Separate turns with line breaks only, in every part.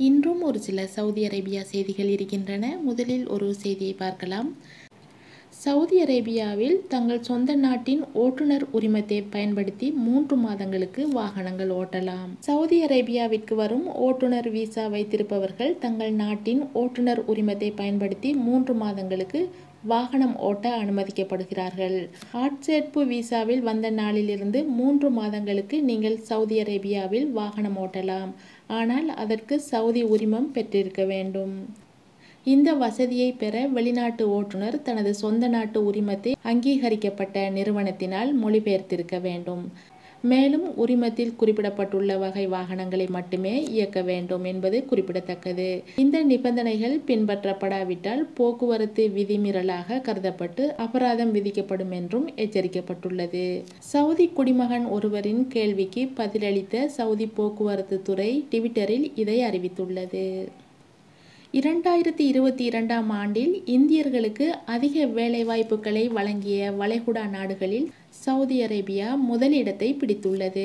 இன்றும் ஒரு சில சவுதி அரேபியா செய்திகள் இருக்கின்றன முதலில் ஒரு செய்தியை பார்க்கலாம் சவுதி அரேபியாவில் தங்கள் சொந்த நாட்டின் ஓட்டுநர் உரிமத்தை பயன்படுத்தி மூன்று மாதங்களுக்கு வாகனங்கள் ஓட்டலாம் சவுதி அரேபியாவிற்கு வரும் ஓட்டுநர் விசா வைத்திருப்பவர்கள் தங்கள் நாட்டின் ஓட்டுநர் உரிமத்தை பயன்படுத்தி மூன்று மாதங்களுக்கு வாகனம் ஓட்ட அனுமதிக்கப்படுகிறார்கள் ஆட்சேர்ப்பு விசாவில் வந்த நாளிலிருந்து மூன்று மாதங்களுக்கு நீங்கள் சவுதி அரேபியாவில் வாகனம் ஓட்டலாம் ஆனால் அதற்கு சவுதி உரிமம் பெற்றிருக்க வேண்டும் இந்த வசதியை பெற வெளிநாட்டு ஓட்டுநர் தனது சொந்த நாட்டு உரிமத்தை அங்கீகரிக்கப்பட்ட நிறுவனத்தினால் மொழிபெயர்த்திருக்க வேண்டும் மேலும் உரிமத்தில் குறிப்பிடப்பட்டுள்ள வகை வாகனங்களை மட்டுமே இயக்க வேண்டும் என்பது குறிப்பிடத்தக்கது இந்த நிபந்தனைகள் பின்பற்றப்படாவிட்டால் போக்குவரத்து விதிமீறலாக கருதப்பட்டு அபராதம் விதிக்கப்படும் என்றும் எச்சரிக்கப்பட்டுள்ளது சவுதி குடிமகன் ஒருவரின் கேள்விக்கு பதிலளித்த சவுதி போக்குவரத்து துறை ட்விட்டரில் இதை அறிவித்துள்ளது இரண்டாயிரத்தி இருபத்தி இரண்டாம் ஆண்டில் இந்தியர்களுக்கு அதிக வேலைவாய்ப்புகளை வழங்கிய வளைகுடா நாடுகளில் சவுதி அரேபியா முதலிடத்தை பிடித்துள்ளது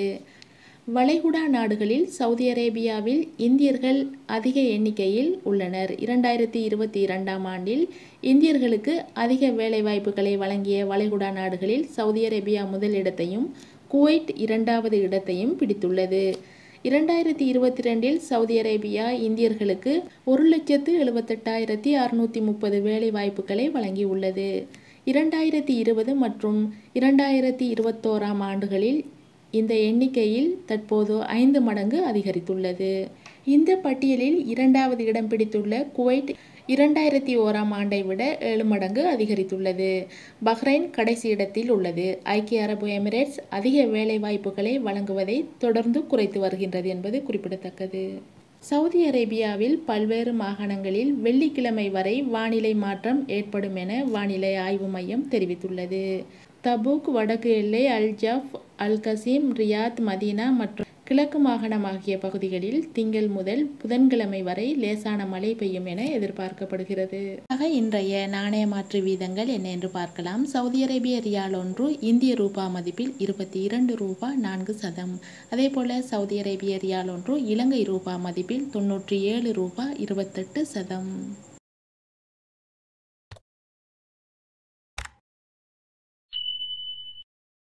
வளைகுடா நாடுகளில் சவுதி அரேபியாவில் இந்தியர்கள் அதிக எண்ணிக்கையில் உள்ளனர் இரண்டாயிரத்தி இருபத்தி இரண்டாம் ஆண்டில் இந்தியர்களுக்கு அதிக வேலைவாய்ப்புகளை வழங்கிய வளைகுடா நாடுகளில் சவுதி அரேபியா முதலிடத்தையும் குவைட் இரண்டாவது இடத்தையும் பிடித்துள்ளது இரண்டாயிரத்தி இருபத்தி ரெண்டில் சவுதி அரேபியா இந்தியர்களுக்கு ஒரு லட்சத்து எழுபத்தெட்டாயிரத்தி அறுநூற்றி முப்பது வேலை வாய்ப்புகளை வழங்கியுள்ளது இரண்டாயிரத்தி இருபது மற்றும் இரண்டாயிரத்தி இருபத்தோராம் ஆண்டுகளில் இந்த எண்ணிக்கையில் தற்போது ஐந்து மடங்கு அதிகரித்துள்ளது இந்த பட்டியலில் இரண்டாவது இடம் பிடித்துள்ள குவைட் இரண்டாயிரத்தி ஓராம் ஆண்டை விட ஏழு மடங்கு அதிகரித்துள்ளது பஹ்ரைன் கடைசி இடத்தில் உள்ளது ஐக்கிய அரபு எமிரேட்ஸ் அதிக வேலை வாய்ப்புகளை வழங்குவதை தொடர்ந்து குறைத்து வருகின்றது என்பது குறிப்பிடத்தக்கது சவுதி அரேபியாவில் பல்வேறு மாகாணங்களில் வெள்ளிக்கிழமை வரை வானிலை மாற்றம் ஏற்படும் என வானிலை ஆய்வு மையம் தெரிவித்துள்ளது தபூக் வடக்கு எல்லை Al Jouf Al Qassim Riyadh Medina மற்றும் கிழக்கு மாகாணம் ஆகிய பகுதிகளில் திங்கள் முதல் புதன்கிழமை வரை லேசான மழை பெய்யும் என எதிர்பார்க்கப்படுகிறது ஆக இன்றைய நாணய மாற்று வீதங்கள் என்ன என்று பார்க்கலாம் சவுதி அரேபிய ரியால் ஒன்று இந்திய ரூபா மதிப்பில் இருபத்தி இரண்டு ரூபா நான்கு சதம் அதே போல சவுதி அரேபிய ரியால் ஒன்று இலங்கை ரூபா மதிப்பில் தொன்னூற்றி ஏழு ரூபா இருபத்தெட்டு சதம்